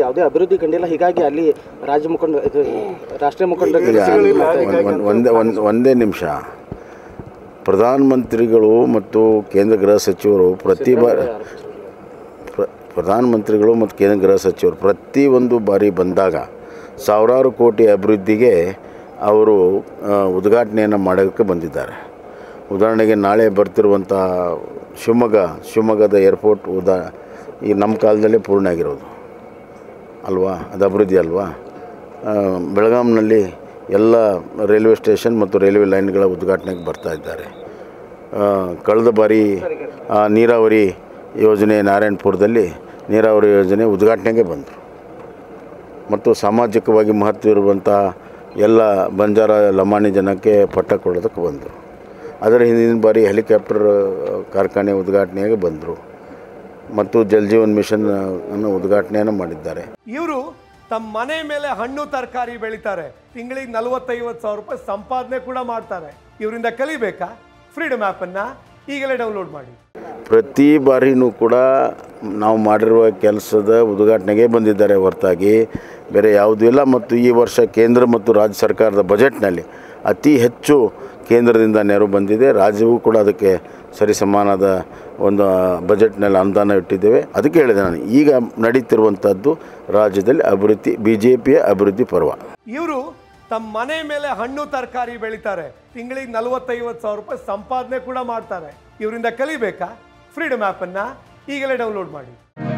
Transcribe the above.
ಯಾವುದೇ ಅಭಿವೃದ್ಧಿ ಕಂಡಿಲ್ಲ ಹೀಗಾಗಿ ಅಲ್ಲಿ ರಾಜ್ಯ ಮುಖಂಡ ಇದು ರಾಷ್ಟ್ರೀಯ ಮುಖಂಡ ಈಗ ಒಂದ್- ಒಂದ್- ಒಂದೇ ಒಂದು ಒಂದೇ ನಿಮಿಷ ಪ್ರಧಾನಮಂತ್ರಿಗಳು ಮತ್ತು ಕೇಂದ್ರ ಗೃಹ ಸಚಿವರು ಪ್ರತಿ ಬಾರಿ ಪ್ರ- ಪ್ರಧಾನಮಂತ್ರಿಗಳು ಮತ್ತು ಕೇಂದ್ರ ಗೃಹ ಸಚಿವರು ಪ್ರತಿ ಒಂದು ಬಾರಿ ಬಂದಾಗ ಸಾವಿರಾರು ಕೋಟಿ ಅಭಿವೃದ್ಧಿಗೆ ಅವರು ಆ, ಉದ್ಘಾಟನೆಯನ್ನು ಮಾಡೋಕ್ಕೆ ಬಂದಿದ್ದಾರೆ ಉದಾಹರಣೆಗೆ ನಾಳೆ ಬರ್ತಿರುವಂಥ ಶಿವಮೊಗ್ಗ ಶಿವಮೊಗ್ಗದ ಏರ್ಪೋರ್ಟ್ ಉದಾ ಈ ನಮ್ಮ ಕಾಲದಲ್ಲೇ ಪೂರ್ಣ ಆಗಿರೋದು ಅಲ್ವಾ ಅದು ಅಭಿವೃದ್ಧಿ ಅಲ್ವಾ ಆ, ಬೆಳಗಾಂನಲ್ಲಿ ಎಲ್ಲ ರೈಲ್ವೆ ಸ್ಟೇಷನ್ ಮತ್ತು ರೈಲ್ವೆ ಲೈನ್ಗಳ ಉದ್ಘಾಟನೆಗೆ ಬರ್ತಾ ಇದ್ದಾರೆ ಆ, ಕಳೆದ ಬಾರಿ ಆ, ನೀರಾವರಿ ಯೋಜನೆ ನಾರಾಯಣಪುರದಲ್ಲಿ ನೀರಾವರಿ ಯೋಜನೆ ಉದ್ಘಾಟನೆಗೆ ಬಂದರು ಮತ್ತು ಸಾಮಾಜಿಕವಾಗಿ ಮಹತ್ವ ಇರುವಂಥ ಎಲ್ಲ ಬಂಜಾರ ಲಮಾಣಿ ಜನಕ್ಕೆ ಪಟ್ಟ ಕೊಡೋದಕ್ಕೆ ಬಂದರು ಅದರ ಹಿಂದಿನ ಬಾರಿ ಹೆಲಿಕಾಪ್ಟರ್ ಕಾರ್ಖಾನೆ ಉದ್ಘಾಟನೆಗೆ ಬಂದರು ಮತ್ತು ಜಲ್ ಜೀವನ್ ಮಿಷನ್ ಅನ್ನು ಉದ್ಘಾಟನೆಯನ್ನು ಮಾಡಿದ್ದಾರೆ ಇವರು ತಮ್ಮ ಮನೆ ಮೇಲೆ ಹಣ್ಣು ತರಕಾರಿ ಬೆಳಿತಾರೆ ತಿಂಗಳಿಗೆ ನಲವತ್ತೈವತ್ತು ಸಾವಿರ ರೂಪಾಯಿ ಸಂಪಾದನೆ ಕೂಡ ಮಾಡ್ತಾರೆ ಇವರಿಂದ ಕಲಿಬೇಕಾ ಫ್ರೀಡಮ್ ಆ್ಯಪನ್ನು ಈಗಲೇ ಡೌನ್ಲೋಡ್ ಮಾಡಿ ಪ್ರತಿ ಬಾರಿನೂ ಕೂಡ ನಾವು ಮಾಡಿರುವ ಕೆಲಸದ ಉದ್ಘಾಟನೆಗೆ ಬಂದಿದ್ದಾರೆ ಹೊರತಾಗಿ ಬೇರೆ ಯಾವುದೂ ಇಲ್ಲ ಮತ್ತು ಈ ವರ್ಷ ಕೇಂದ್ರ ಮತ್ತು ರಾಜ್ಯ ಸರ್ಕಾರದ ಬಜೆಟ್ನಲ್ಲಿ ಅತಿ ಹೆಚ್ಚು ಕೇಂದ್ರದಿಂದ ನೆರವು ಬಂದಿದೆ ರಾಜ್ಯವೂ ಕೂಡ ಅದಕ್ಕೆ ಸರಿಸಮಾನದ ಒಂದು ಬಜೆಟ್ನಲ್ಲಿ ಅನುದಾನ ಇಟ್ಟಿದ್ದೇವೆ ಅದಕ್ಕೆ ಹೇಳಿದೆ ನಾನು ಈಗ ನಡೀತಿರುವಂಥದ್ದು ರಾಜ್ಯದಲ್ಲಿ ಅಭಿವೃದ್ಧಿ ಬಿ ಜೆ ಪಿಯ ಅಭಿವೃದ್ಧಿ ಪರ್ವ ಇವರು ತಮ್ಮ ಮನೆ ಮೇಲೆ ಹಣ್ಣು ತರಕಾರಿ ಬೆಳಿತಾರೆ ತಿಂಗಳಿಗೆ ನಲವತ್ತೈವತ್ತು ಸಾವಿರ ರೂಪಾಯಿ ಸಂಪಾದನೆ ಕೂಡ ಮಾಡ್ತಾರೆ ಇವರಿಂದ ಕಲಿಬೇಕಾ ಫ್ರೀಡಮ್ ಆ್ಯಪನ್ನು ಈಗಲೇ ಡೌನ್ಲೋಡ್ ಮಾಡಿ